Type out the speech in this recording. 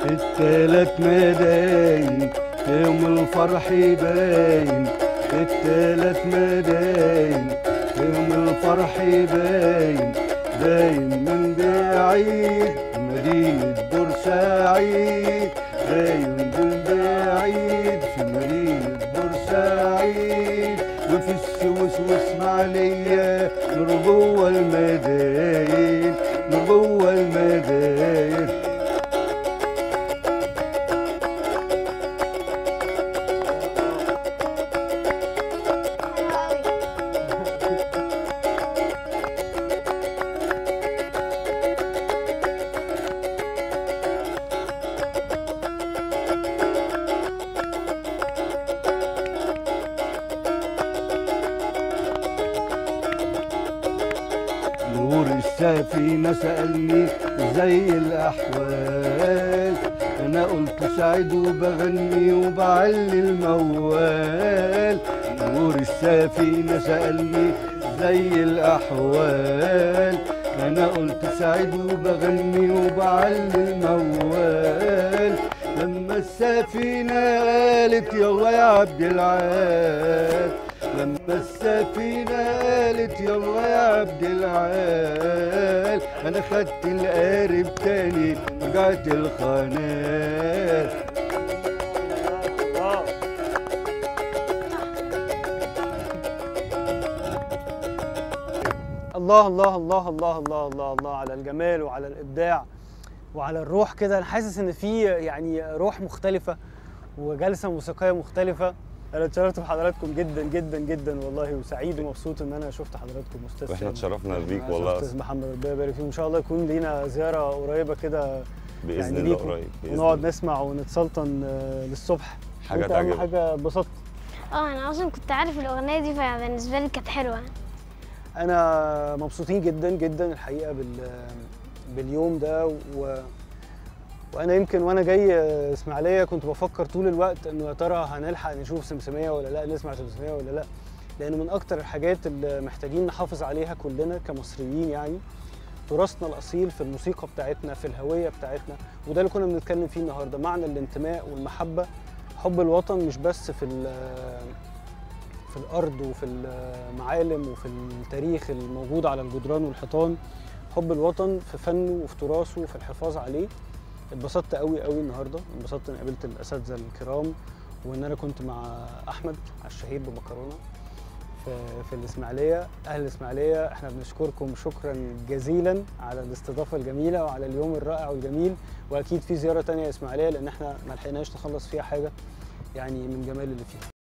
في التلات مداين يوم الفرح باين في التلات مداين يوم الفرح باين باين من بعيد مدينة بورسعيد باين من بعيد في مدينة بورسعيد وفي السويس واسماعيلية نور جوه المداين نور جوه المداين نور السفينة سألني زي الأحوال أنا قلت سعيد وبغني وبعلي الموال نور السفينة سألني زي الأحوال أنا قلت سعيد وبغني وبعلي الموال لما السفينة قالت يلا يا عبد العال لما السفينة قالت يلا يا عبد العال أنا خدت القارب تاني رجعت القناة الله الله الله الله الله الله الله على الجمال وعلى الابداع وعلى الروح كده انا حاسس ان في يعني روح مختلفه وجلسه موسيقيه مختلفه انا اتشرفت بحضراتكم جدا جدا جدا والله وسعيد ومبسوط ان انا شفت حضراتكم استاذ واحنا سامي. اتشرفنا بيك أنا والله شفت استاذ محمد ربنا يبارك فيه وان شاء الله يكون لينا زياره قريبه كده باذن يعني الله ليكم قريب بإذن ونقعد الله. نسمع ونتسلطن آه، للصبح حاجة وأنت اهم تعجبك. حاجه اتبسطت اه انا اصلا كنت عارف الاغنيه دي فبالنسبه لي كانت حلوه انا مبسوطين جدا جدا الحقيقه بال باليوم ده و... وانا يمكن وانا جاي اسماعيليه كنت بفكر طول الوقت انه يا ترى هنلحق نشوف سمسميه ولا لا نسمع سمسميه ولا لا لان من اكتر الحاجات اللي محتاجين نحافظ عليها كلنا كمصريين يعني تراثنا الاصيل في الموسيقى بتاعتنا في الهويه بتاعتنا وده اللي كنا بنتكلم فيه النهارده معنى الانتماء والمحبه حب الوطن مش بس في ال- في الارض وفي المعالم وفي التاريخ الموجود على الجدران والحيطان حب الوطن في فنه وفي تراثه وفي الحفاظ عليه اتبسطت قوي قوي النهارده انبسطت اني قابلت الاساتذه الكرام وان انا كنت مع احمد على الشهيد بمكرونه في في الاسماعيليه اهل الاسماعيليه احنا بنشكركم شكرا جزيلا على الاستضافه الجميله وعلى اليوم الرائع والجميل واكيد في زياره تانية اسماعيليه لان احنا ما لحقناش نخلص فيها حاجه يعني من جمال اللي فيها